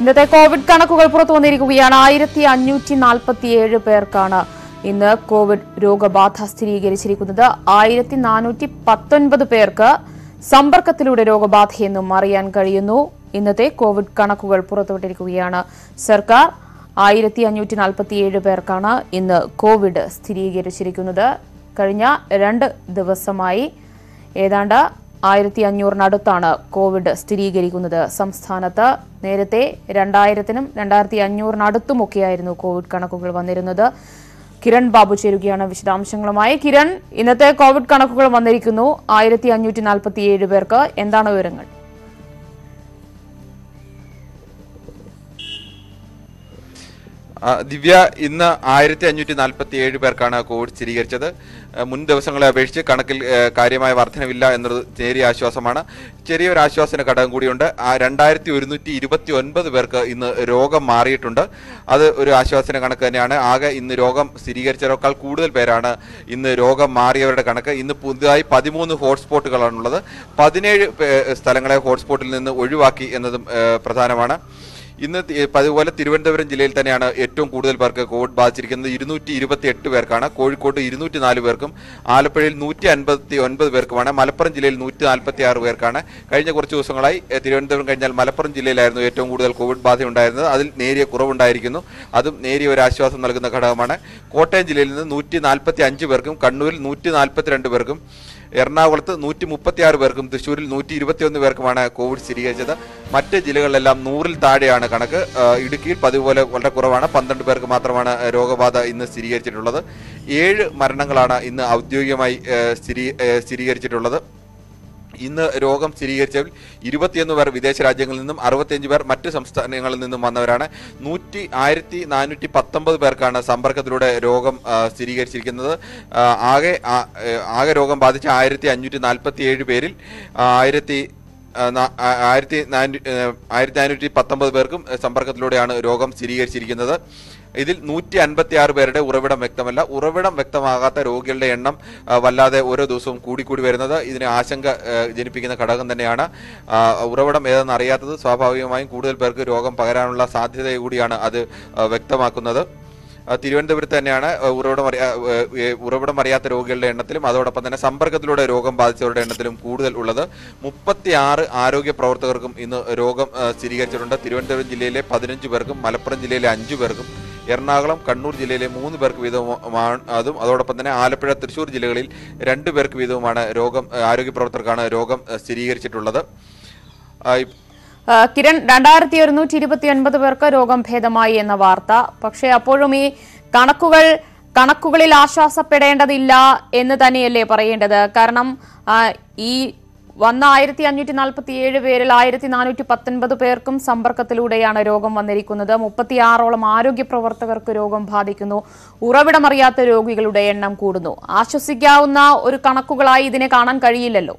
ഇന്നത്തെ കോവിഡ് കണക്കുകൾ പുറത്തു വന്നിരിക്കുകയാണ് ആയിരത്തി അഞ്ഞൂറ്റി നാൽപ്പത്തിയേഴ് പേർക്കാണ് ഇന്ന് കോവിഡ് രോഗബാധ സ്ഥിരീകരിച്ചിരിക്കുന്നത് ആയിരത്തി നാനൂറ്റി പത്തൊൻപത് പേർക്ക് സമ്പർക്കത്തിലൂടെ രോഗബാധയെന്നും അറിയാൻ കഴിയുന്നു ഇന്നത്തെ കോവിഡ് കണക്കുകൾ പുറത്തുവിട്ടിരിക്കുകയാണ് സർക്കാർ ആയിരത്തി അഞ്ഞൂറ്റി നാൽപ്പത്തിയേഴ് പേർക്കാണ് ഇന്ന് കോവിഡ് സ്ഥിരീകരിച്ചിരിക്കുന്നത് കഴിഞ്ഞ രണ്ട് ദിവസമായി ഏതാണ്ട് ആയിരത്തി അഞ്ഞൂറിനടുത്താണ് കോവിഡ് സ്ഥിരീകരിക്കുന്നത് സംസ്ഥാനത്ത് നേരത്തെ രണ്ടായിരത്തിനും രണ്ടായിരത്തി അഞ്ഞൂറിനടുത്തുമൊക്കെയായിരുന്നു കോവിഡ് കണക്കുകൾ വന്നിരുന്നത് കിരൺ ബാബു ചേരുകയാണ് വിശദാംശങ്ങളുമായി കിരൺ ഇന്നത്തെ കോവിഡ് കണക്കുകൾ വന്നിരിക്കുന്നു ആയിരത്തി അഞ്ഞൂറ്റി നാൽപ്പത്തിയേഴ് പേർക്ക് എന്താണ് വിവരങ്ങൾ ആ, ദിവ്യ ഇന്ന് ആയിരത്തി അഞ്ഞൂറ്റി നാൽപ്പത്തി ഏഴ് പേർക്കാണ് കോവിഡ് സ്ഥിരീകരിച്ചത് ആ, മുൻ ദിവസങ്ങളെ അപേക്ഷിച്ച് കണക്കിൽ ആ, കാര്യമായ വർധനവില്ല എന്നത് നേരിയ ആശ്വാസമാണ് ചെറിയൊരു ആശ്വാസന ഘടകം കൂടിയുണ്ട് ആ രണ്ടായിരത്തി ഒരുന്നൂറ്റി ഇരുപത്തി ഒൻപത് പേർക്ക് ഇന്ന് രോഗം മാറിയിട്ടുണ്ട് അത് ഒരു ആശ്വാസന കണക്ക് തന്നെയാണ് ആകെ ഇന്ന് രോഗം സ്ഥിരീകരിച്ചവരെക്കാൾ കൂടുതൽ പേരാണ് ഇന്ന് രോഗം മാറിയവരുടെ കണക്ക് ഇന്ന് പുതുതായി പതിമൂന്ന് ഹോട്ട്സ്പോട്ടുകളാണുള്ളത് പതിനേഴ് പേ- സ്ഥലങ്ങളെ ഹോട്ട്സ്പോട്ടിൽ നിന്ന് ഒഴിവാക്കി എന്നതും ആ, പ്രധാനമാണ് ഇന്ന് തി- അതുപോലെ തിരുവനന്തപുരം ജില്ലയിൽ തന്നെയാണ് ഏറ്റവും കൂടുതൽ പേർക്ക് കോവിഡ് ബാധിച്ചിരിക്കുന്നത് ഇരുന്നൂറ്റി ഇരുപത്തി എട്ട് പേർക്കാണ് കോഴിക്കോട് ഇരുന്നൂറ്റി നാല് പേർക്കും ആലപ്പുഴയിൽ നൂറ്റി അൻപത്തി ഒൻപത് പേർക്കുമാണ് മലപ്പുറം ജില്ലയിൽ നൂറ്റി നാൽപ്പത്തി ആറ് പേർക്കാണ് കഴിഞ്ഞ കുറച്ച് ദിവസങ്ങളായി എ, തിരുവനന്തപുരം കഴിഞ്ഞാൽ മലപ്പുറം ജില്ലയിലായിരുന്നു ഏറ്റവും കൂടുതൽ കോവിഡ് ബാധ ഉണ്ടായിരുന്നത് അതിൽ നേരിയ കുറവുണ്ടായിരിക്കുന്നു അതും നേരിയ ഒരു ആശ്വാസം നൽകുന്ന ഘടകമാണ് കോട്ടയം ജില്ലയിൽ നിന്ന് നൂറ്റി നാൽപ്പത്തി അഞ്ച് പേർക്കും കണ്ണൂരിൽ നൂറ്റി നാൽപ്പത്തിരണ്ട് പേർക്കും എറണാകുളത്ത് നൂറ്റി മുപ്പത്തി ആറ് പേർക്കും തൃശ്ശൂരിൽ നൂറ്റി ഇരുപത്തിയൊന്ന് പേർക്കുമാണ് കോവിഡ് സ്ഥിരീകരിച്ചത് മറ്റ് ജില്ലകളിലെല്ലാം നൂറിൽ താഴെയാണ് കണക്ക് ആ, ഇടുക്കിയിൽ പതിവ് പോലെ വളരെ കുറവാണ് പന്ത്രണ്ട് പേർക്ക് മാത്രമാണ് ആ, രോഗബാധ ഇന്ന് സ്ഥിരീകരിച്ചിട്ടുള്ളത് ഏഴ് മരണങ്ങളാണ് ഇന്ന് ഔദ്യോഗികമായി ആ, സ്ഥിരീ ആ, സ്ഥിരീകരിച്ചിട്ടുള്ളത് ഇന്ന് രോഗം സ്ഥിരീകരിച്ചവരിൽ ഇരുപത്തിയൊന്ന് പേർ വിദേശ രാജ്യങ്ങളിൽ നിന്നും അറുപത്തിയഞ്ച് പേർ മറ്റ് സംസ്ഥാനങ്ങളിൽ നിന്നും വന്നവരാണ് നൂറ്റി ആയിരത്തി നാനൂറ്റി പത്തൊമ്പത് പേർക്കാണ് സമ്പർക്കത്തിലൂടെ രോഗം ആ, സ്ഥിരീകരിച്ചിരിക്കുന്നത് ആ, ആകെ ആ- ഏ, ആകെ രോഗം ബാധിച്ച ആയിരത്തി അഞ്ഞൂറ്റി നാൽപ്പത്തി ഏഴ് പേരിൽ ആ, ആയിരത്തി ആ, നാ- ആ- ആയിരത്തി നാനൂ- ഏ, ആയിരത്തി നാനൂറ്റി പത്തൊമ്പത് പേർക്കും ഏ, സമ്പർക്കത്തിലൂടെയാണ് രോഗം സ്ഥിരീകരിച്ചിരിക്കുന്നത് ഇതിൽ നൂറ്റി അൻപത്തി ആറ് പേരുടെ ഉറവിടം വ്യക്തമല്ല ഉറവിടം വ്യക്തമാകാത്ത രോഗികളുടെ എണ്ണം ആ, വല്ലാതെ ഓരോ ദിവസവും കൂടിക്കൂടി വരുന്നത് ഇതിന് ആശങ്ക ആ, ജനിപ്പിക്കുന്ന ഘടകം തന്നെയാണ് ആ, ഉറവിടം ഏതെന്ന് അറിയാത്തത് സ്വാഭാവികമായും കൂടുതൽ പേർക്ക് രോഗം പകരാനുള്ള സാധ്യത കൂടിയാണ് അത് ആ, വ്യക്തമാക്കുന്നത് ആ, തിരുവനന്തപുരത്ത് തന്നെയാണ് ആ, ഉറവിടം അറിയാ ഏ, ഏ, ഉറവിടം അറിയാത്ത രോഗികളുടെ എണ്ണത്തിലും അതോടൊപ്പം തന്നെ സമ്പർക്കത്തിലൂടെ രോഗം ബാധിച്ചവരുടെ എണ്ണത്തിലും കൂടുതൽ ഉള്ളത് മുപ്പത്തി ആറ് ആരോഗ്യ പ്രവർത്തകർക്കും ഇന്ന് രോഗം ആ, സ്ഥിരീകരിച്ചിട്ടുണ്ട് തിരുവനന്തപുരം ജില്ലയിലെ പതിനഞ്ച് പേർക്കും മലപ്പുറം ജില്ലയിലെ അഞ്ചു പേർക്കും എറണാകുളം കണ്ണൂർ ജില്ലയിലെ മൂന്ന് പേർക്ക് വീതവുമാണ് അതും അതോടൊപ്പം തന്നെ ആലപ്പുഴ തൃശൂർ ജില്ലകളിൽ രണ്ട് പേർക്ക് വീതവുമാണ് രോഗം ആ, ആരോഗ്യ പ്രവർത്തകർക്കാണ് രോഗം ആ, സ്ഥിരീകരിച്ചിട്ടുള്ളത് ആ, ഇപ്പ- ആ, കിരൺ രണ്ടായിരത്തി ഒരുന്നൂറ്റി ഇരുപത്തി ഒൻപത് പേർക്ക് രോഗം ഭേദമായി എന്ന വാർത്ത പക്ഷേ അപ്പോഴും ഈ കണക്കുകൾ കണക്കുകളിൽ ആശ്വാസപ്പെടേണ്ടതില്ല എന്ന് തന്നെയല്ലേ പറയേണ്ടത് കാരണം ആ, ഈ വന്ന ആയിരത്തി അഞ്ഞൂറ്റി നാൽപ്പത്തി ഏഴ് പേരിൽ ആയിരത്തി നാനൂറ്റി പത്തൊൻപത് പേർക്കും സമ്പർക്കത്തിലൂടെയാണ് രോഗം വന്നിരിക്കുന്നത് മുപ്പത്തിയാറോളം ആരോഗ്യ പ്രവർത്തകർക്ക് രോഗം ബാധിക്കുന്നു ഉറവിടമറിയാത്ത രോഗികളുടെ എണ്ണം കൂടുന്നു ആശ്വസിക്കാവുന്ന ഒരു കണക്കുകളായി ഇതിനെ കാണാൻ കഴിയില്ലല്ലോ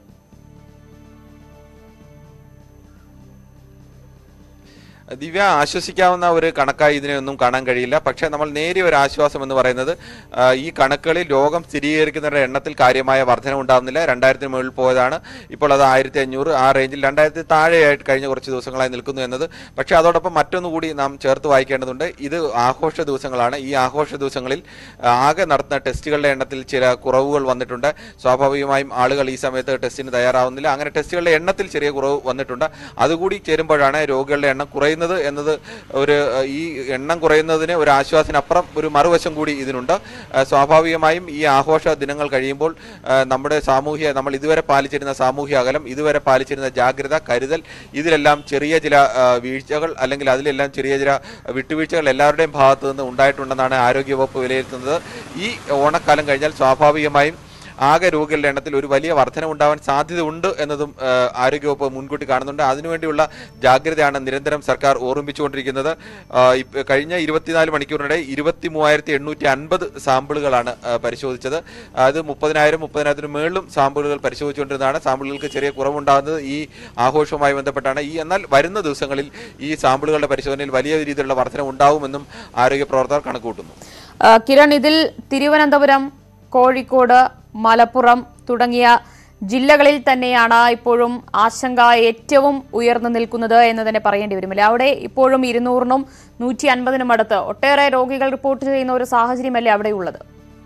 ദിവ്യ ആശ്വസിക്കാവുന്ന ഒരു കണക്കായി ഇതിനെ ഒന്നും കാണാൻ കഴിയില്ല പക്ഷേ നമ്മൾ നേരിയ ഒരു ആശ്വാസം എന്ന് പറയുന്നത് ആ, ഈ കണക്കുകളിൽ രോഗം സ്ഥിരീകരിക്കുന്നവരുടെ എണ്ണത്തിൽ കാര്യമായ വർധന ഉണ്ടാകുന്നില്ല രണ്ടായിരത്തിന് മുകളിൽ പോയതാണ് ഇപ്പോൾ അത് ആയിരത്തി അഞ്ഞൂറ് ആ റേഞ്ചിൽ രണ്ടായിരത്തി താഴെയായിട്ട് കഴിഞ്ഞ കുറച്ച് ദിവസങ്ങളായി നിൽക്കുന്നു എന്നത് പക്ഷേ അതോടൊപ്പം മറ്റൊന്നുകൂടി നാം ചേർത്ത് വായിക്കേണ്ടതുണ്ട് ഇത് ആഘോഷ ദിവസങ്ങളാണ് ഈ ആഘോഷ ദിവസങ്ങളിൽ ആ, ആകെ നടത്തുന്ന ടെസ്റ്റുകളുടെ എണ്ണത്തിൽ ചില കുറവുകൾ വന്നിട്ടുണ്ട് സ്വാഭാവികമായും ആളുകൾ ഈ സമയത്ത് ടെസ്റ്റിന് തയ്യാറാവുന്നില്ല അങ്ങനെ ടെസ്റ്റുകളുടെ എണ്ണത്തിൽ ചെറിയ കുറവ് വന്നിട്ടുണ്ട് അതുകൂടി ചേരുമ്പോഴാണ് രോഗികളുടെ എണ്ണം കുറയുന്നത് എന്നത് ഒരു അഹ്, ഈ എണ്ണം കുറയുന്നതിന് ഒരു ആശ്വാസത്തിനപ്പുറം ഒരു മറുവശം കൂടി ഇതിനുണ്ട് അഹ്, സ്വാഭാവികമായും ഈ ആഘോഷ ദിനങ്ങൾ കഴിയുമ്പോൾ അഹ്, നമ്മുടെ സാമൂഹ്യ നമ്മൾ ഇതുവരെ പാലിച്ചിരുന്ന സാമൂഹ്യ അകലം ഇതുവരെ പാലിച്ചിരുന്ന ജാഗ്രത കരുതൽ ഇതിലെല്ലാം ചെറിയ ചില അഹ്, വീഴ്ചകൾ അല്ലെങ്കിൽ അതിലെല്ലാം ചെറിയ ചില വിട്ടുവീഴ്ചകൾ എല്ലാവരുടെയും ഭാഗത്തു നിന്ന് ഉണ്ടായിട്ടുണ്ടെന്നാണ് ആരോഗ്യവകുപ്പ് വിലയിരുത്തുന്നത് ഈ ഓണക്കാലം കഴിഞ്ഞാൽ സ്വാഭാവികമായും ആകെ രോഗികളുടെ എണ്ണത്തിൽ ഒരു വലിയ വർധന ഉണ്ടാവാൻ സാധ്യതയുണ്ട് എന്നതും ആ, ആരോഗ്യവകുപ്പ് മുൻകൂട്ടി കാണുന്നുണ്ട് അതിനുവേണ്ടിയുള്ള ജാഗ്രതയാണ് നിരന്തരം സർക്കാർ ഓർമ്മിച്ചുകൊണ്ടിരിക്കുന്നത് ആ, ഇപ്പ- കഴിഞ്ഞ ഇരുപത്തിനാല് മണിക്കൂറിനിടെ ഇരുപത്തി മൂവായിരത്തി എണ്ണൂറ്റി അൻപത് സാമ്പിളുകളാണ് ആ, പരിശോധിച്ചത് അത് മുപ്പതിനായിരം മുപ്പതിനായിരത്തിന് മേളിലും സാമ്പിളുകൾ പരിശോധിച്ചുകൊണ്ടിരുന്നതാണ് സാമ്പിളുകൾക്ക് ചെറിയ കുറവുണ്ടാകുന്നത് ഈ ആഘോഷവുമായി ബന്ധപ്പെട്ടാണ് ഈ എന്നാൽ വരുന്ന ദിവസങ്ങളിൽ ഈ സാമ്പിളുകളുടെ പരിശോധനയിൽ വലിയ രീതിയിലുള്ള വർധന ഉണ്ടാവുമെന്നും ആരോഗ്യ പ്രവർത്തകർ കണക്കുകൂട്ടുന്നു ആ, കിരൺ ഇതിൽ തിരുവനന്തപുരം കോഴിക്കോട് മലപ്പുറം തുടങ്ങിയ ജില്ലകളിൽ തന്നെയാണ് ഇപ്പോഴും ആശങ്ക ഏറ്റവും ഉയർന്നു നിൽക്കുന്നത് എന്ന് തന്നെ പറയേണ്ടി വരുമല്ലേ അവിടെ ഇപ്പോഴും ഇരുന്നൂറിനും നൂറ്റി അൻപതിനും അടുത്ത് ഒട്ടേറെ രോഗികൾ റിപ്പോർട്ട് ചെയ്യുന്ന ഒരു സാഹചര്യമല്ലേ അവിടെയുള്ളത്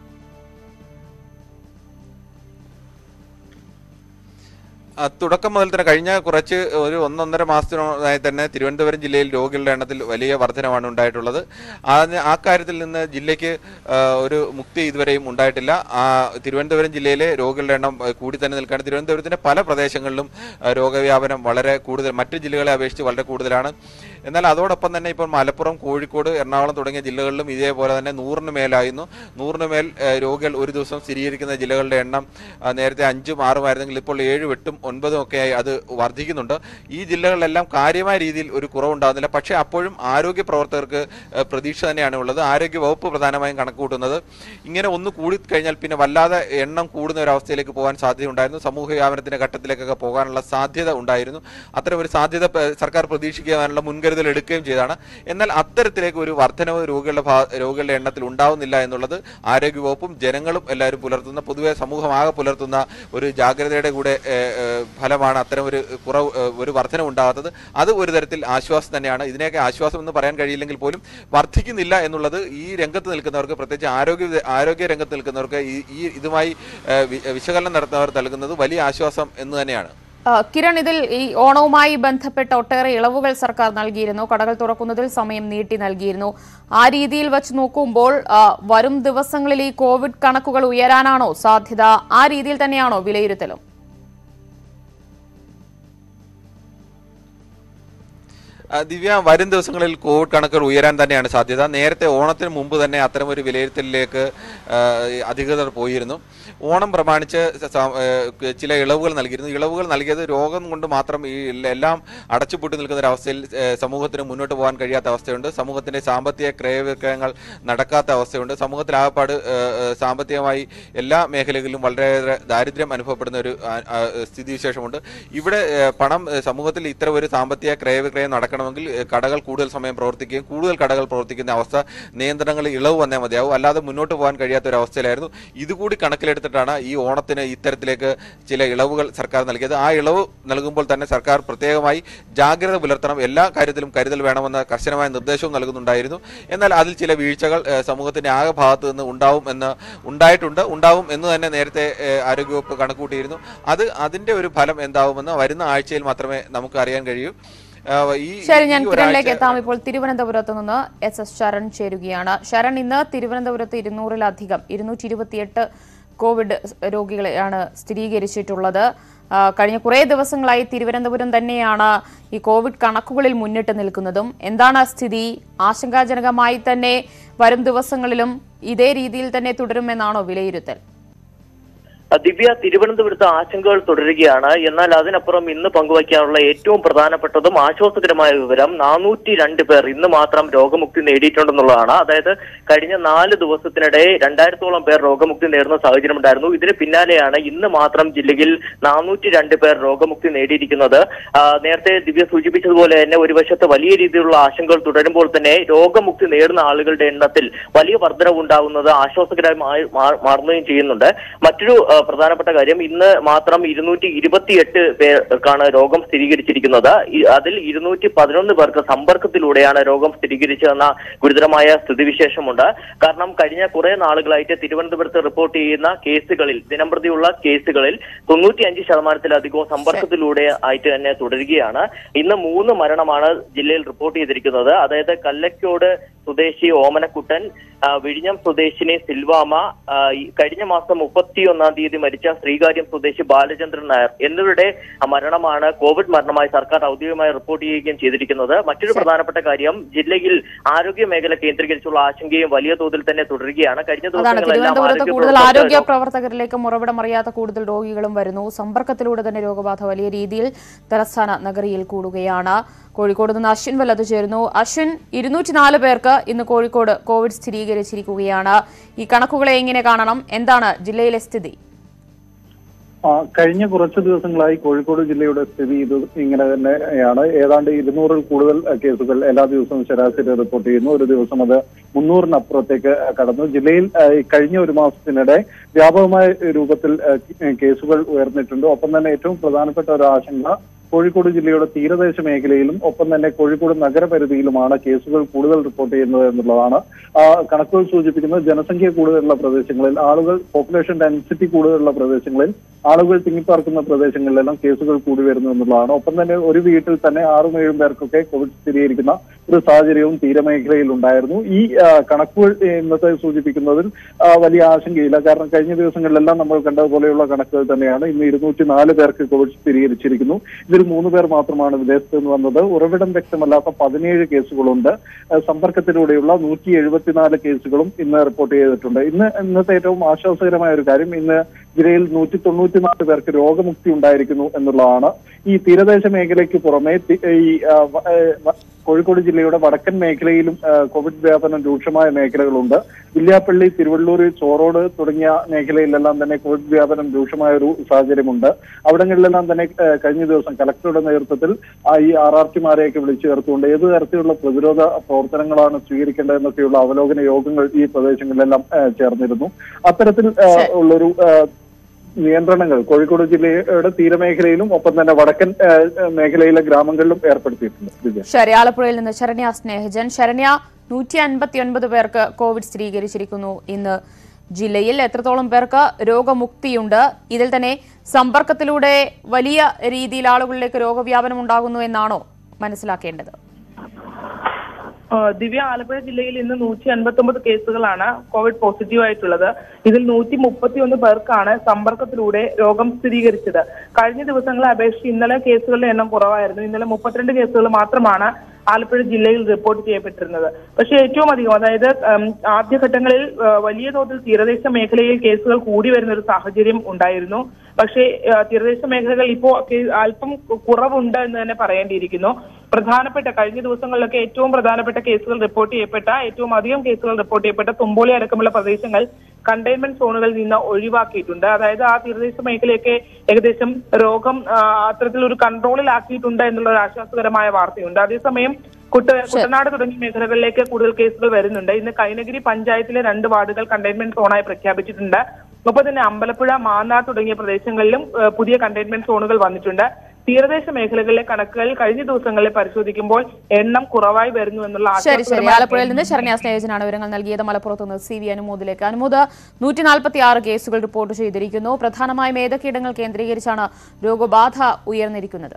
ആ, തുടക്കം മുതൽ തന്നെ കഴിഞ്ഞ കുറച്ച് ഒരു ഒന്നൊന്നര മാസത്തിനായി തന്നെ തിരുവനന്തപുരം ജില്ലയിൽ രോഗികളുടെ എണ്ണത്തിൽ വലിയ വർധനമാണ് ഉണ്ടായിട്ടുള്ളത് അതിന് ആ കാര്യത്തിൽ നിന്ന് ജില്ലയ്ക്ക് ആ, ഒരു മുക്തി ഇതുവരെയും ഉണ്ടായിട്ടില്ല ആ, തിരുവനന്തപുരം ജില്ലയിലെ രോഗികളുടെ എണ്ണം ആ, കൂടി തന്നെ നിൽക്കുകയാണ് തിരുവനന്തപുരത്തിന്റെ പല പ്രദേശങ്ങളിലും ആ, രോഗവ്യാപനം വളരെ കൂടുതൽ മറ്റ് ജില്ലകളെ അപേക്ഷിച്ച് വളരെ കൂടുതലാണ് എന്നാൽ അതോടൊപ്പം തന്നെ ഇപ്പോൾ മലപ്പുറം കോഴിക്കോട് എറണാകുളം തുടങ്ങിയ ജില്ലകളിലും ഇതേപോലെ തന്നെ നൂറിന് മേലായിരുന്നു നൂറിന് മേൽ ആ, രോഗികൾ ഒരു ദിവസം സ്ഥിരീകരിക്കുന്ന ജില്ലകളുടെ എണ്ണം ആ, നേരത്തെ അഞ്ചും ആറും ആയിരുന്നെങ്കിൽ ഇപ്പോൾ ഏഴും എട്ടും ഒൻപതും ഒക്കെയായി അത് വർദ്ധിക്കുന്നുണ്ട് ഈ ജില്ലകളിലെല്ലാം കാര്യമായ രീതിയിൽ ഒരു കുറവുണ്ടാകുന്നില്ല പക്ഷേ അപ്പോഴും ആരോഗ്യ പ്രവർത്തകർക്ക് ആ, പ്രതീക്ഷ തന്നെയാണ് ഉള്ളത് ആരോഗ്യ വകുപ്പ് പ്രധാനമായും കണക്ക് കൂട്ടുന്നത് ഇങ്ങനെ ഒന്ന് കൂടിക്കഴിഞ്ഞാൽ പിന്നെ വല്ലാതെ എണ്ണം കൂടുന്ന ഒരു അവസ്ഥയിലേക്ക് പോകാൻ സാധ്യതയുണ്ടായിരുന്നു സമൂഹ വ്യാപനത്തിന്റെ ഘട്ടത്തിലേക്കൊക്കെ പോകാനുള്ള സാധ്യത ഉണ്ടായിരുന്നു അത്തരം ഒരു സാധ്യത പ- സർക്കാർ പ്രതീക്ഷിക്കാനുള്ള മുൻകരുതൽ എടുക്കുകയും ചെയ്താണ് എന്നാൽ അത്തരത്തിലേക്ക് ഒരു വർധനവ് രോഗികളുടെ ഭാ- രോഗികളുടെ എണ്ണത്തിൽ ഉണ്ടാവുന്നില്ല എന്നുള്ളത് ആരോഗ്യവകുപ്പും ജനങ്ങളും എല്ലാവരും പുലർത്തുന്ന പൊതുവെ സമൂഹമാകെ പുലർത്തുന്ന ഒരു ജാഗ്രതയുടെ കൂടെ ഏഹ്, ഏഹ്, ഫലമാണ് അത്തരം ഒരു കുറവ് ഏഹ്, ഒരു വർധന ഉണ്ടാകാത്തത് അത് ഒരു തരത്തിൽ ആശ്വാസം തന്നെയാണ് ഇതിനെയൊക്കെ ആശ്വാസം എന്ന് പറയാൻ കഴിയില്ലെങ്കിൽ പോലും വർദ്ധിക്കുന്നില്ല എന്നുള്ളത് ഈ രംഗത്ത് നിൽക്കുന്നവർക്ക് പ്രത്യേകിച്ച് ആരോഗ്യ ആരോഗ്യ രംഗത്ത് നിൽക്കുന്നവർക്ക് ഈ ഈ ഇതുമായി ഏഹ്, വി- വിശകലനം നടത്തുന്നവർ നൽകുന്നത് വലിയ ആശ്വാസം എന്ന് തന്നെയാണ് ആ, കിരൺ ഇതിൽ ഈ ഓണവുമായി ബന്ധപ്പെട്ട ഒട്ടേറെ ഇളവുകൾ സർക്കാർ നൽകിയിരുന്നു കടകൾ തുറക്കുന്നതിൽ സമയം നീട്ടി നൽകിയിരുന്നു ആ രീതിയിൽ വെച്ച് നോക്കുമ്പോൾ ആ, വരും ദിവസങ്ങളിൽ ഈ കോവിഡ് കണക്കുകൾ ഉയരാനാണോ സാധ്യത ആ രീതിയിൽ തന്നെയാണോ വിലയിരുത്തലും ആ, ദിവ്യ വരും ദിവസങ്ങളിൽ കോവിഡ് കണക്കുകൾ ഉയരാൻ തന്നെയാണ് സാധ്യത നേരത്തെ ഓണത്തിന് മുമ്പ് തന്നെ അത്തരം ഒരു വിലയിരുത്തലിലേക്ക് ആ, അധികൃതർ പോയിരുന്നു ഓണം പ്രമാണിച്ച് സ- ഏ, ചില ഇളവുകൾ നൽകിയിരുന്നു ഇളവുകൾ നൽകിയത് രോഗം കൊണ്ട് മാത്രം ഈ എല്ലാം അടച്ചുപൂട്ടി നിൽക്കുന്ന ഒരു അവസ്ഥയിൽ ഏ, സമൂഹത്തിന് മുന്നോട്ട് പോകാൻ കഴിയാത്ത അവസ്ഥയുണ്ട് സമൂഹത്തിന്റെ സാമ്പത്തിക ക്രയവിക്രയങ്ങൾ നടക്കാത്ത അവസ്ഥയുണ്ട് സമൂഹത്തിൽ ആകപ്പാട് ഏ, ഏ, സാമ്പത്തികമായി എല്ലാ മേഖലകളിലും വളരെയേറെ ദാരിദ്ര്യം അനുഭവപ്പെടുന്ന ഒരു ആ, ആ, സ്ഥിതിവിശേഷമുണ്ട് ഇവിടെ ഏ, പണം ഏ, സമൂഹത്തിൽ ഇത്തരം ഒരു സാമ്പത്തിക ക്രയവിക്രയം നടക്കണമെങ്കിൽ ഏ, കടകൾ കൂടുതൽ സമയം പ്രവർത്തിക്കുകയും കൂടുതൽ കടകൾ പ്രവർത്തിക്കുന്ന അവസ്ഥ നിയന്ത്രണങ്ങളിൽ ഇളവ് വന്നേ മതിയാവും അല്ലാതെ മുന്നോട്ട് പോകാൻ കഴിയാത്ത ഒരു അവസ്ഥയിലായിരുന്നു ഇതുകൂടി കണക്കിലെടുത്തിട്ടാണ് ഈ ഓണത്തിന് ഇത്തരത്തിലേക്ക് ചില ഇളവുകൾ സർക്കാർ നൽകിയത് ആ ഇളവ് നൽകുമ്പോൾ തന്നെ സർക്കാർ പ്രത്യേകമായി ജാഗ്രത പുലർത്തണം എല്ലാ കാര്യത്തിലും കരുതൽ വേണമെന്ന കർശനമായ നിർദ്ദേശവും നൽകുന്നുണ്ടായിരുന്നു എന്നാൽ അതിൽ ചില വീഴ്ചകൾ ഏ, സമൂഹത്തിന്റെ ആകെ ഭാഗത്ത് നിന്ന് ഉണ്ടാവും എന്ന് ഉണ്ടായിട്ടുണ്ട് ഉണ്ടാവും എന്ന് തന്നെ നേരത്തെ ഏ, ആരോഗ്യവകുപ്പ് കണക്കുകൂട്ടിയിരുന്നു അത് അതിന്റെ ഒരു ഫലം എന്താവുമെന്ന് വരുന്ന ആഴ്ചയിൽ മാത്രമേ നമുക്ക് അറിയാൻ കഴിയൂ ആ, ഈ ശരി ഞാൻ ഈ കിരണിലേക്ക് ഒരാഴ്ച- എത്താം ഇപ്പോൾ തിരുവനന്തപുരത്ത് നിന്ന് എസ് എസ് ശരൺ ചേരുകയാണ് ശരൺ ഇന്ന് തിരുവനന്തപുരത്ത് ഇരുന്നൂറിലധികം ഇരുന്നൂറ്റി ഇരുപത്തിയെട്ട് കോവിഡ് രോഗികളെയാണ് സ്ഥിരീകരിച്ചിട്ടുള്ളത് ആ, കഴിഞ്ഞ കുറേ ദിവസങ്ങളായി തിരുവനന്തപുരം തന്നെയാണ് ഈ കോവിഡ് കണക്കുകളിൽ മുന്നിട്ട് നിൽക്കുന്നതും എന്താണ് സ്ഥിതി ആശങ്കാജനകമായി തന്നെ വരും ദിവസങ്ങളിലും ഇതേ രീതിയിൽ തന്നെ തുടരുമെന്നാണോ വിലയിരുത്തൽ ദിവ്യ തിരുവനന്തപുരത്ത് ആശങ്കകൾ തുടരുകയാണ് എന്നാൽ അതിനപ്പുറം ഇന്ന് പങ്കുവയ്ക്കാനുള്ള ഏറ്റവും പ്രധാനപ്പെട്ടതും ആശ്വാസകരമായ വിവരം നാനൂറ്റി രണ്ട് പേർ ഇന്ന് മാത്രം രോഗമുക്തി നേടിയിട്ടുണ്ടെന്നുള്ളതാണ് അതായത് കഴിഞ്ഞ നാല് ദിവസത്തിനിടെ രണ്ടായിരത്തോളം പേർ രോഗമുക്തി നേടുന്ന സാഹചര്യം ഉണ്ടായിരുന്നു ഇതിന് പിന്നാലെയാണ് ഇന്ന് മാത്രം ജില്ലയിൽ നാനൂറ്റി രണ്ട് പേർ രോഗമുക്തി നേടിയിരിക്കുന്നത് ആ, നേരത്തെ ദിവ്യ സൂചിപ്പിച്ചതുപോലെ തന്നെ ഒരു വശത്ത് വലിയ രീതിയിലുള്ള ആശങ്കകൾ തുടരുമ്പോൾ തന്നെ രോഗമുക്തി നേടുന്ന ആളുകളുടെ എണ്ണത്തിൽ വലിയ വർധനവ് ഉണ്ടാകുന്നത് ആശ്വാസകരമായി മാ- മാറുകയും ചെയ്യുന്നുണ്ട് മറ്റൊരു ആ, പ്രധാനപ്പെട്ട കാര്യം ഇന്ന് മാത്രം ഇരുന്നൂറ്റി ഇരുപത്തിയെട്ട് പേർക്കാണ് രോഗം സ്ഥിരീകരിച്ചിരിക്കുന്നത് ഈ- അതിൽ ഇരുന്നൂറ്റി പതിനൊന്ന് പേർക്ക് സമ്പർക്കത്തിലൂടെയാണ് രോഗം സ്ഥിരീകരിച്ചതെന്ന ഗുരുതരമായ സ്ഥിതിവിശേഷമുണ്ട് കാരണം കഴിഞ്ഞ കുറെ നാളുകളായിട്ട് തിരുവനന്തപുരത്ത് റിപ്പോർട്ട് ചെയ്യുന്ന കേസുകളിൽ ദിനംപ്രതിയുള്ള കേസുകളിൽ തൊണ്ണൂറ്റിയഞ്ച് ശതമാനത്തിലധികവും സമ്പർക്കത്തിലൂടെ ആയിട്ട് തന്നെ തുടരുകയാണ് ഇന്ന് മൂന്ന് മരണമാണ് ജില്ലയിൽ റിപ്പോർട്ട് ചെയ്തിരിക്കുന്നത് അതായത് കല്ലക്കോട് സ്വദേശി ഓമനക്കുട്ടൻ ആ, വിഴിഞ്ഞം സ്വദേശിനി സിൽവാമ ആ, ഈ കഴിഞ്ഞ മാസം മുപ്പത്തിയൊന്നാം തീയതി മരിച്ച ശ്രീകാര്യം സ്വദേശി ബാലചന്ദ്രൻ നായർ എന്നിവരുടെ ആ, മരണമാണ് കോവിഡ് മരണമായി സർക്കാർ ഔദ്യോഗികമായി റിപ്പോർട്ട് ചെയ്യുകയും ചെയ്തിരിക്കുന്നത് മറ്റൊരു പ്രധാനപ്പെട്ട കാര്യം ജില്ലയിൽ ആരോഗ്യ മേഖല കേന്ദ്രീകരിച്ചുള്ള ആശങ്കയും വലിയ തോതിൽ തന്നെ തുടരുകയാണ് കഴിഞ്ഞ അതാണ് ദിവസങ്ങളെല്ലാം തിരുവനന്തപുരത്ത് ആരോഗ്യ കൂടുതൽ പ്രവർത്തകർ ആരോഗ്യ പ്രവർത്തകരിലേക്ക് ഉറവിടം അറിയാത്ത കൂടുതൽ രോഗികളും വരുന്നു സമ്പർക്കത്തിലൂടെ തന്നെ രോഗബാധ വലിയ രീതിയിൽ തലസ്ഥാന നഗരിയിൽ കൂടുകയാണ് കോഴിക്കോട് നിന്ന് അശ്വിൻ വല്ലത് ചേരുന്നു അശ്വിൻ ഇരുന്നൂറ്റിനാല് പേർക്ക് ഇന്ന് കോഴിക്കോട് കോവിഡ് സ്ഥിരീകരിച്ചിരിക്കുകയാണ് ഈ കണക്കുകളെ എങ്ങനെ കാണണം എന്താണ് ജില്ലയിലെ സ്ഥിതി ആ, കഴിഞ്ഞ കുറച്ച് ദിവസങ്ങളായി കോഴിക്കോട് ജില്ലയുടെ സ്ഥിതി ഇത് ഇങ്ങനെ തന്നെയാണ് ഏതാണ്ട് ഇരുന്നൂറിൽ കൂടുതൽ അഹ്, കേസുകൾ എല്ലാ ദിവസവും ശരാശരി റിപ്പോർട്ട് ചെയ്യുന്നു ഒരു ദിവസം അത് മുന്നൂറിനപ്പുറത്തേക്ക് കടന്നു ജില്ലയിൽ അഹ്, ഈ കഴിഞ്ഞ ഒരു മാസത്തിനിടെ വ്യാപകമായ രൂപത്തിൽ അഹ്, കേസുകൾ ഉയർന്നിട്ടുണ്ട് ഒപ്പം തന്നെ ഏറ്റവും പ്രധാനപ്പെട്ട ഒരു ആശങ്ക കോഴിക്കോട് ജില്ലയുടെ തീരദേശ മേഖലയിലും ഒപ്പം തന്നെ കോഴിക്കോട് നഗരപരിധിയിലുമാണ് കേസുകൾ കൂടുതൽ റിപ്പോർട്ട് ചെയ്യുന്നത് എന്നുള്ളതാണ് ആ കണക്കുകൾ സൂചിപ്പിക്കുന്നത് ജനസംഖ്യ കൂടുതലുള്ള പ്രദേശങ്ങളിൽ ആളുകൾ പോപ്പുലേഷൻ ഡെൻസിറ്റി കൂടുതലുള്ള പ്രദേശങ്ങളിൽ ആളുകൾ തിങ്ങിപ്പാർക്കുന്ന പ്രദേശങ്ങളിലെല്ലാം കേസുകൾ കൂടി വരുന്നു എന്നുള്ളതാണ് ഒപ്പം തന്നെ ഒരു വീട്ടിൽ തന്നെ ആറും ഏഴും പേർക്കൊക്കെ കോവിഡ് സ്ഥിരീകരിക്കുന്ന ഒരു സാഹചര്യവും തീരമേഖലയിൽ ഉണ്ടായിരുന്നു ഈ ആ, കണക്കുകൾ ഇന്നത്തെ സൂചിപ്പിക്കുന്നതിൽ ആ, വലിയ ആശങ്കയില്ല കാരണം കഴിഞ്ഞ ദിവസങ്ങളിലെല്ലാം നമ്മൾ കണ്ടതുപോലെയുള്ള കണക്കുകൾ തന്നെയാണ് ഇന്ന് ഇരുന്നൂറ്റി നാല് പേർക്ക് കോവിഡ് സ്ഥിരീകരിച്ചിരിക്കുന്നു ഇതിൽ മൂന്ന് പേർ മാത്രമാണ് വിദേശത്ത് നിന്ന് വന്നത് ഉറവിടം വ്യക്തമല്ലാത്ത പതിനേഴ് കേസുകളുണ്ട് ആ, സമ്പർക്കത്തിലൂടെയുള്ള നൂറ്റി എഴുപത്തിനാല് കേസുകളും ഇന്ന് റിപ്പോർട്ട് ചെയ്തിട്ടുണ്ട് ഇന്ന് ഇന്നത്തെ ഏറ്റവും ആശ്വാസകരമായ ഒരു കാര്യം ഇന്ന് ജില്ലയിൽ നൂറ്റി തൊണ്ണൂറ്റിനാല് പേർക്ക് രോഗമുക്തി ഉണ്ടായിരിക്കുന്നു എന്നുള്ളതാണ് ഈ തീരദേശ മേഖലയ്ക്ക് പുറമെ തി- ഈ ആ, വ- ഏ, വ- കോഴിക്കോട് ജില്ലയുടെ വടക്കൻ മേഖലയിലും ആ, കോവിഡ് വ്യാപനം രൂക്ഷമായ മേഖലകളുണ്ട് വില്യാപ്പള്ളി തിരുവള്ളൂർ ചോറോട് തുടങ്ങിയ മേഖലയിലെല്ലാം തന്നെ കോവിഡ് വ്യാപനം രൂക്ഷമായ ഒരു സാഹചര്യമുണ്ട് അവിടങ്ങളിലെല്ലാം തന്നെ ആ, കഴിഞ്ഞ ദിവസം കലക്ടറുടെ നേതൃത്വത്തിൽ ആ, ഈ ആർ ആർ ടിമാരെയൊക്കെ വിളിച്ചു ചേർത്തുകൊണ്ട് ഏത് തരത്തിലുള്ള പ്രതിരോധ പ്രവർത്തനങ്ങളാണ് സ്വീകരിക്കേണ്ടതെന്നൊക്കെയുള്ള അവലോകന യോഗങ്ങൾ ഈ പ്രദേശങ്ങളിലെല്ലാം ആ, ചേർന്നിരുന്നു അത്തരത്തിൽ ആ, ഉള്ളൊരു ആ, നിയന്ത്രണങ്ങൾ കോഴിക്കോട് ജില്ലയുടെ തീരമേഖലയിലും ഒപ്പം തന്നെ വടക്കൻ ആ, മേഖലയിലെ ഗ്രാമങ്ങളിലും ഏർപ്പെടുത്തിയിട്ടുണ്ട് വിജയ ശരി ആലപ്പുഴയിൽ നിന്ന് ശരണ്യ സ്നേഹജൻ ശരണ്യ നൂറ്റി അൻപത്തി ഒൻപത് പേർക്ക് കോവിഡ് സ്ഥിരീകരിച്ചിരിക്കുന്നു ഇന്ന് ജില്ലയിൽ എത്രത്തോളം പേർക്ക് രോഗമുക്തിയുണ്ട് ഇതിൽ തന്നെ സമ്പർക്കത്തിലൂടെ വലിയ രീതിയിൽ ആളുകളിലേക്ക് രോഗവ്യാപനം ഉണ്ടാകുന്നു എന്നാണോ മനസ്സിലാക്കേണ്ടത് ആ, ദിവ്യ ആലപ്പുഴ ജില്ലയിൽ ഇന്ന് നൂറ്റി അൻപത്തി കേസുകളാണ് കോവിഡ് പോസിറ്റീവ് ആയിട്ടുള്ളത് ഇതിൽ നൂറ്റി മുപ്പത്തി ഒന്ന് പേർക്കാണ് സമ്പർക്കത്തിലൂടെ രോഗം സ്ഥിരീകരിച്ചത് കഴിഞ്ഞ ദിവസങ്ങളെ അപേക്ഷിച്ച് ഇന്നലെ കേസുകളുടെ എണ്ണം കുറവായിരുന്നു ഇന്നലെ മുപ്പത്തിരണ്ട് കേസുകൾ മാത്രമാണ് ആലപ്പുഴ ജില്ലയിൽ റിപ്പോർട്ട് ചെയ്യപ്പെട്ടിരുന്നത് പക്ഷേ ഏറ്റവും അധികം അതായത് ഉം, ആദ്യഘട്ടങ്ങളിൽ ആ, വലിയ തോതിൽ തീരദേശ മേഖലയിൽ കേസുകൾ കൂടി വരുന്ന ഒരു സാഹചര്യം ഉണ്ടായിരുന്നു പക്ഷേ ആ, തീരദേശ മേഖലകൾ ഇപ്പോൾ അല്പം കുറവുണ്ട് എന്ന് തന്നെ പറയേണ്ടിയിരിക്കുന്നു പ്രധാനപ്പെട്ട കഴിഞ്ഞ ദിവസങ്ങളിലൊക്കെ ഏറ്റവും പ്രധാനപ്പെട്ട കേസുകൾ റിപ്പോർട്ട് ചെയ്യപ്പെട്ട ഏറ്റവും അധികം കേസുകൾ റിപ്പോർട്ട് ചെയ്യപ്പെട്ട തുമ്പോളി അടക്കമുള്ള പ്രദേശങ്ങൾ കണ്ടെയ്ൻമെന്റ് സോണുകളിൽ നിന്ന് ഒഴിവാക്കിയിട്ടുണ്ട് അതായത് ആ തീരദേശ മേഖലയൊക്കെ ഏകദേശം രോഗം ആ, അത്തരത്തിലൊരു കൺട്രോളിലാക്കിയിട്ടുണ്ട് എന്നുള്ള ഒരു ആശ്വാസകരമായ വാർത്തയുണ്ട് അതേസമയം കുട്ട കുട്ടനാട് തുടങ്ങിയ മേഖലകളിലേക്ക് കൂടുതൽ കേസുകൾ വരുന്നുണ്ട് ഇന്ന് കൈനഗിരി പഞ്ചായത്തിലെ രണ്ട് വാർഡുകൾ കണ്ടെയ്ൻമെന്റ് സോണായി പ്രഖ്യാപിച്ചിട്ടുണ്ട് ഒപ്പം തന്നെ അമ്പലപ്പുഴ മാന്നാർ തുടങ്ങിയ പ്രദേശങ്ങളിലും ആ, പുതിയ കണ്ടെയ്ൻമെന്റ് സോണുകൾ വന്നിട്ടുണ്ട് തീരദേശ മേഖലകളിലെ കണക്കുകൾ കഴിഞ്ഞ ദിവസങ്ങളിൽ പരിശോധിക്കുമ്പോൾ എണ്ണം കുറവായി വരുന്നു എന്നുള്ള ശരി ശരി ആശ്വാസകരമായ ആലപ്പുഴയിൽ നിന്ന് ശരണ്യ സ്നേഹജനാണ് വിവരങ്ങൾ നൽകിയത് മലപ്പുറത്ത് നിന്ന് സി വി അനുമോദിലേക്ക് അനുമോദ് നൂറ്റി നാൽപ്പത്തി ആറ് കേസുകൾ റിപ്പോർട്ട് ചെയ്തിരിക്കുന്നു പ്രധാനമായും ഏതൊക്കെ ഇടങ്ങൾ കേന്ദ്രീകരിച്ചാണ് രോഗബാധ ഉയർന്നിരിക്കുന്നത്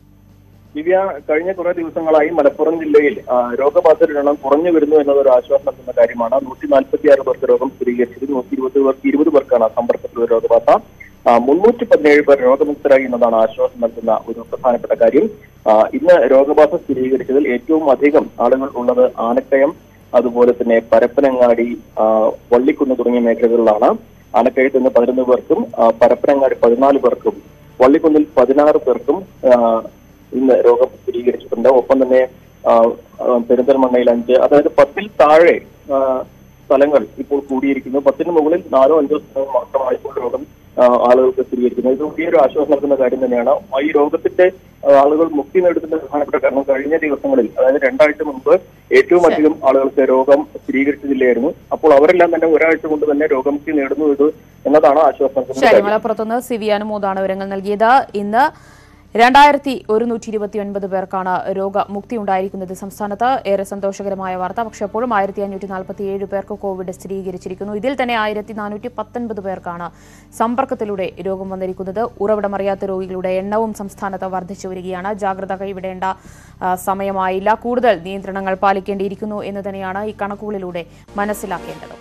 ദിവ്യ കഴിഞ്ഞ കുറെ ദിവസങ്ങളായി മലപ്പുറം ജില്ലയിൽ ആ, രോഗബാധിതരുടെ എണ്ണം കുറഞ്ഞു വരുന്നു എന്നതൊരു ആശ്വാസം നൽകുന്ന കാര്യമാണ് നൂറ്റി നാൽപ്പത്തി ആറ് പേർക്ക് രോഗം സ്ഥിരീകരിച്ചത് നൂറ്റി ഇരുപത് പേർക്ക് ഇരുപത് പേർക്കാണ് സമ്പർക്കത്തിലുള്ള രോഗബാധ ആ, മുന്നൂറ്റി പതിനേഴ് പേർ രോഗമുക്തരായി എന്നതാണ് ആശ്വാസം നൽകുന്ന ഒരു പ്രധാനപ്പെട്ട കാര്യം ആ, ഇന്ന് രോഗബാധ സ്ഥിരീകരിച്ചതിൽ ഏറ്റവും അധികം ആളുകൾ ഉള്ളത് ആനക്കയം അതുപോലെ തന്നെ പരപ്പനങ്ങാടി ആ, വള്ളിക്കുന്ന് തുടങ്ങിയ മേഖലകളിലാണ് ആനക്കയത്ത് നിന്ന് പതിനൊന്ന് പേർക്കും ആ, പരപ്പനങ്ങാടി പതിനാല് പേർക്കും വള്ളിക്കുന്നിൽ പതിനാറ് പേർക്കും ആ, ഇന്ന് രോഗം സ്ഥിരീകരിച്ചിട്ടുണ്ട് ഒപ്പം തന്നെ ആ, ആ, പെരിന്തൽമണ്ണയിൽ അഞ്ച് അതായത് പത്തിൽ താഴെ ആ, സ്ഥലങ്ങൾ ഇപ്പോൾ കൂടിയിരിക്കുന്നു പത്തിന് മുകളിൽ നാലോ അഞ്ചോ സ്ഥലങ്ങൾ മാത്രമാണ് ഇപ്പോൾ രോഗം ആ, ആളുകൾക്ക് സ്ഥിരീകരിക്കുന്നത് ഇത് വലിയൊരു ആശ്വാസം നൽകുന്ന കാര്യം തന്നെയാണ് ഈ രോഗത്തിന്റെ ആ, ആളുകൾ മുക്തി നേടുന്നതിന്റെ പ്രധാനപ്പെട്ട കാരണം കഴിഞ്ഞ ദിവസങ്ങളിൽ അതായത് രണ്ടാഴ്ച മുമ്പ് ഏറ്റവും അധികം ആളുകൾക്ക് രോഗം സ്ഥിരീകരിച്ച ജില്ലയായിരുന്നു അപ്പോൾ അവരെല്ലാം തന്നെ ഒരാഴ്ച കൊണ്ട് തന്നെ രോഗമുക്തി നേടുന്നു ഇത് എന്നതാണ് ആശ്വാസം നൽകുന്ന ശരി കാര്യം മലപ്പുറത്ത് നിന്ന് സി വി അനുമോദാണ് വിവരങ്ങൾ നൽകിയത് ഇന്ന് രണ്ടായിരത്തി ഒരുന്നൂറ്റി ഇരുപത്തി ഒൻപത് പേർക്കാണ് രോഗമുക്തി ഉണ്ടായിരിക്കുന്നത് സംസ്ഥാനത്ത് ഏറെ സന്തോഷകരമായ വാർത്ത പക്ഷേ അപ്പോഴും ആയിരത്തി അഞ്ഞൂറ്റി നാൽപ്പത്തി ഏഴ് പേർക്ക് കോവിഡ് സ്ഥിരീകരിച്ചിരിക്കുന്നു ഇതിൽ തന്നെ ആയിരത്തി നാനൂറ്റി പത്തൊൻപത് പേർക്കാണ് സമ്പർക്കത്തിലൂടെ രോഗം വന്നിരിക്കുന്നത് ഉറവിടമറിയാത്ത രോഗികളുടെ എണ്ണവും സംസ്ഥാനത്ത് വർദ്ധിച്ചു വരികയാണ് ജാഗ്രത കൈവിടേണ്ട ആ, സമയമായില്ല കൂടുതൽ നിയന്ത്രണങ്ങൾ പാലിക്കേണ്ടിയിരിക്കുന്നു എന്ന് തന്നെയാണ് ഈ കണക്കുകളിലൂടെ മനസ്സിലാക്കേണ്ടത്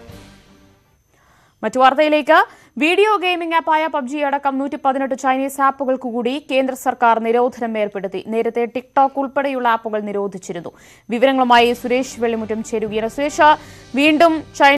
മറ്റു വാർത്തയിലേക്ക് വീഡിയോ ഗെയിമിംഗ് ആപ്പായ പബ്ജി അടക്കം നൂറ്റി പതിനെട്ട് ചൈനീസ് ആപ്പുകൾക്ക് കൂടി കേന്ദ്ര സർക്കാർ നിരോധനം ഏർപ്പെടുത്തി നേരത്തെ ടിക്ടോക്ക് ഉൾപ്പെടെയുള്ള ആപ്പുകൾ നിരോധിച്ചിരുന്നു വിവരങ്ങളുമായി സുരേഷ് വെള്ളിമുറ്റം ചേരുകയാണ് സുരേഷ് വീണ്ടും ചൈന